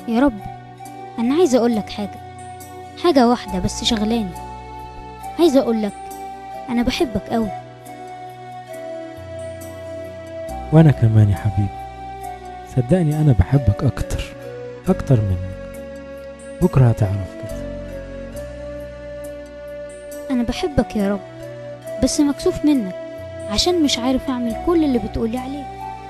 يا رب أنا عايزة أقولك حاجة حاجة واحدة بس شغلاني عايزة أقولك أنا بحبك أوي وأنا كمان يا حبيبي صدقني أنا بحبك أكتر أكتر منك بكرة هتعرف كده أنا بحبك يا رب بس مكسوف منك عشان مش عارف أعمل كل اللي بتقولي عليه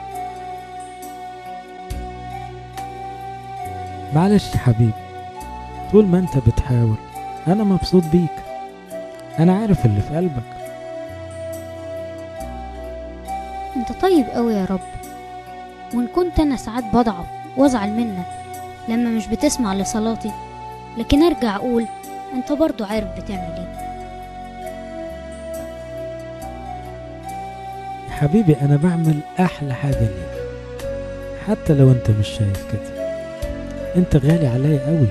معلش يا حبيبي طول ما انت بتحاول انا مبسوط بيك انا عارف اللي في قلبك أنت طيب أوي يا رب وإن كنت أنا ساعات بضعف وأزعل منك لما مش بتسمع لصلاتي لكن أرجع أقول أنت برضو عارف بتعمل إيه يا حبيبي انا بعمل احلى حاجة ليك حتى لو انت مش شايف كده انت غالي عليا قوي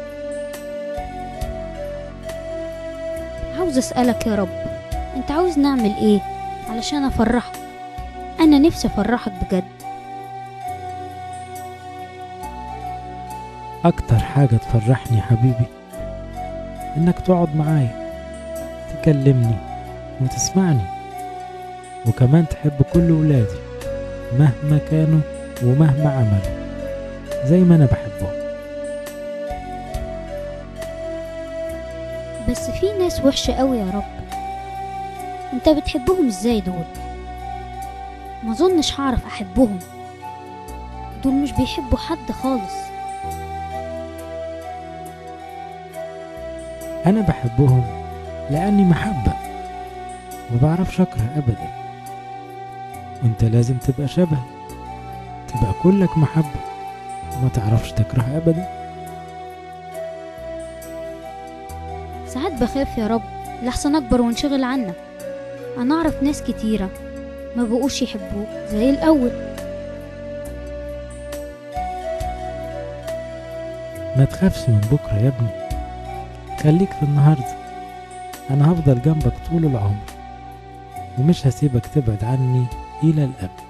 عاوز أسألك يا رب أنت عاوز نعمل إيه علشان أفرحك أنا نفسي أفرحك بجد اكتر حاجة تفرحني يا حبيبي انك تقعد معايا تكلمني وتسمعني وكمان تحب كل ولادي مهما كانوا ومهما عملوا زي ما انا بحبهم بس في ناس وحشة أوي يا رب أنت بتحبهم إزاي دول ما أظنش هعرف أحبهم دول مش بيحبوا حد خالص انا بحبهم لاني محبة ما بعرفش اكره ابدا وانت لازم تبقى شبه تبقى كلك محبة وما تعرفش تكره ابدا ساعات بخاف يا رب لحسن أكبر وانشغل عنك أنا أعرف ناس كتيرة ما بقوش يحبوك زي الأول ما تخافش من بكرة يا ابني خليك في النهاردة أنا هفضل جنبك طول العمر ومش هسيبك تبعد عني إلى الأبد